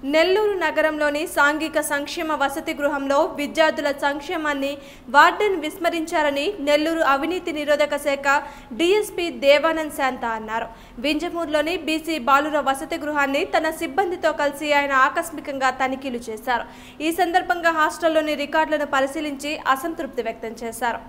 నెల్లూరు నగరంలోని సాంఘిక సంక్షేమ వసతి గృహంలో విద్యార్థుల సంక్షేమాన్ని వార్డెన్ విస్మరించారని నెల్లూరు అవినీతి నిరోధక శాఖ డీఎస్పీ దేవానంద్ శాంత అన్నారు వింజమూరులోని బీసీ బాలుర వసతి గృహాన్ని తన సిబ్బందితో కలిసి ఆయన ఆకస్మికంగా తనిఖీలు చేశారు ఈ సందర్భంగా హాస్టల్లోని రికార్డులను పరిశీలించి అసంతృప్తి వ్యక్తం చేశారు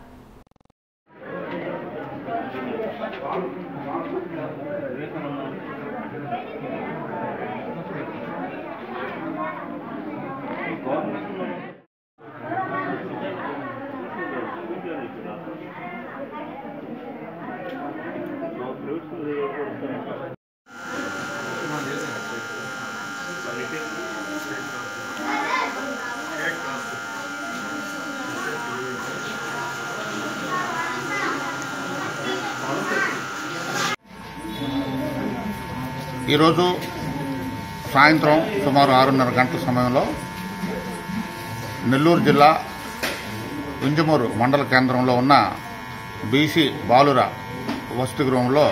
ఈరోజు సాయంత్రం సుమారు ఆరున్నర గంటల సమయంలో నెల్లూరు జిల్లా వింజమూరు మండల కేంద్రంలో ఉన్న బీసీ బాలుర వసతి గృహంలో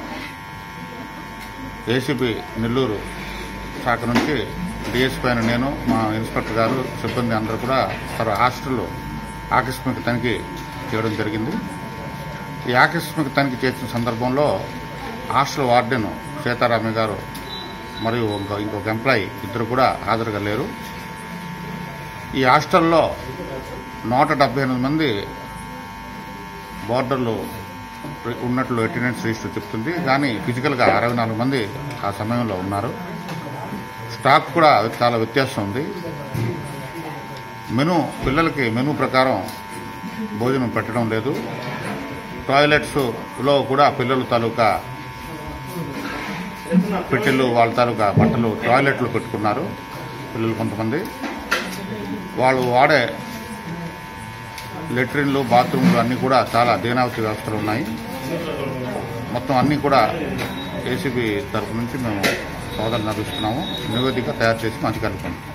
ఏసీబీ నెల్లూరు శాఖ నుంచి డిఎస్పీ అయిన నేను మా ఇన్స్పెక్టర్ గారు సిబ్బంది అందరూ కూడా తన హాస్టల్లో ఆకస్మిక తనిఖీ చేయడం జరిగింది ఈ ఆకస్మిక తనిఖీ చేసిన సందర్భంలో హాస్టల్ వార్డెన్ సీతారామి గారు మరియు ఇంకో ఇంకొక ఎంప్లాయీ ఇద్దరు కూడా హాజరుగా లేరు ఈ హాస్టల్లో నూట డెబ్బై ఎనిమిది మంది బోర్డర్లు ఉన్నట్లు అటెండెన్స్ రిజిస్టర్ చెప్తుంది కానీ ఫిజికల్గా అరవై నాలుగు మంది ఆ సమయంలో ఉన్నారు స్టాక్ కూడా చాలా వ్యత్యాసం ఉంది మెను పిల్లలకి మెను ప్రకారం భోజనం పెట్టడం లేదు టాయిలెట్స్లో కూడా పిల్లల తాలూకా పెట్టెలు వాళ్ళ తాలూకా బట్టలు టాయిలెట్లు పెట్టుకున్నారు పిల్లలు కొంతమంది వాళ్ళు వాడే లెట్రిన్లు బాత్రూమ్లు అన్నీ కూడా చాలా దీనావతి వ్యవస్థలు ఉన్నాయి మొత్తం అన్నీ కూడా ఏసీబీ తరపు నుంచి మేము సోదరులు నడుస్తున్నాము నివేదిక తయారు చేసి మా అధికారులకు పంపుతాం